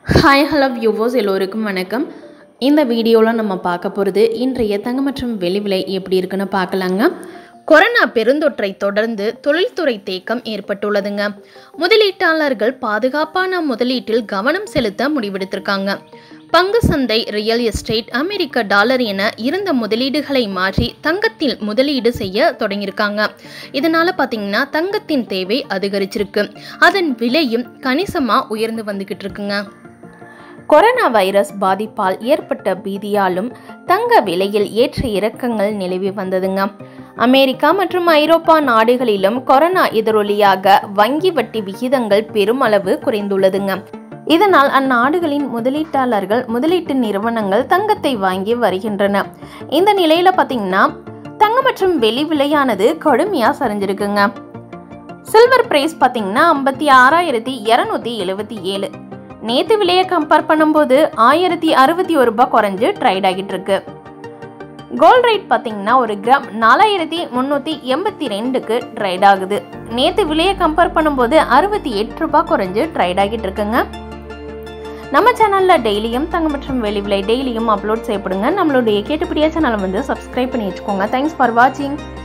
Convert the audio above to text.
hi hello viewers எல்லோருக்கும் வணக்கம் இந்த வீடியோவில் நம்ம பார்க்க போகிறது இன்றைய தங்கம் மற்றும் வெளி விலை எப்படி இருக்குன்னு பார்க்கலாங்க கொரோனா பெருந்தொற்றை தொடர்ந்து தொழில்துறை தேக்கம் ஏற்பட்டுள்ளதுங்க முதலீட்டாளர்கள் பாதுகாப்பான முதலீட்டில் கவனம் செலுத்த முடிவெடுத்திருக்காங்க பங்கு சந்தை ரியல் எஸ்டேட் அமெரிக்க டாலர் என இருந்த முதலீடுகளை மாற்றி தங்கத்தில் முதலீடு செய்ய தொடங்கியிருக்காங்க இதனால பார்த்தீங்கன்னா தங்கத்தின் தேவை அதிகரிச்சிருக்கு அதன் விலையும் கணிசமாக உயர்ந்து வந்துக்கிட்டு இருக்குங்க கொரோனா வைரஸ் பாதிப்பால் ஏற்பட்ட பீதியாலும் தங்க விலையில் ஏற்ற இறக்கங்கள் நிலவி வந்ததுங்க அமெரிக்கா மற்றும் ஐரோப்பா நாடுகளிலும் கொரோனா எதிரொலியாக வங்கி வட்டி விகிதங்கள் பெருமளவு குறைந்துள்ளதுங்க இதனால் அந்நாடுகளின் முதலீட்டாளர்கள் முதலீட்டு நிறுவனங்கள் தங்கத்தை வாங்கி வருகின்றன இந்த நிலையில பார்த்தீங்கன்னா தங்கம் மற்றும் வெளி விலையானது கடுமையாக சரிஞ்சிருக்குங்க சில்வர் பிரைஸ் பார்த்தீங்கன்னா ஐம்பத்தி ஆறாயிரத்தி இரநூத்தி எழுபத்தி ஏழு நேற்று விலையை கம்பேர் பண்ணும்போது ஆயிரத்தி அறுபத்தி ஒரு ரூபாய் குறைஞ்சு ட்ரைட் ஆகிட்டு இருக்கு கோல்ட் ரேட் பார்த்தீங்கன்னா ஒரு கிராம் நாலாயிரத்தி முந்நூற்றி எண்பத்தி ரெண்டுக்கு ட்ரைட் ஆகுது நேற்று விலையை கம்பேர் பண்ணும்போது அறுபத்தி எட்டு ரூபாய் குறைஞ்சு ட்ரைட் ஆகிட்டு இருக்குங்க நம்ம சேனலில் டெய்லியும் தங்கம் மற்றும் வெளி விலை டெய்லியும் அப்லோட் செய்யப்படுங்க நம்மளுடைய கேட்டுப்படியா சேனலை வந்து சப்ஸ்கிரைப் பண்ணி வச்சுக்கோங்க தேங்க்ஸ் ஃபார் வாட்சிங்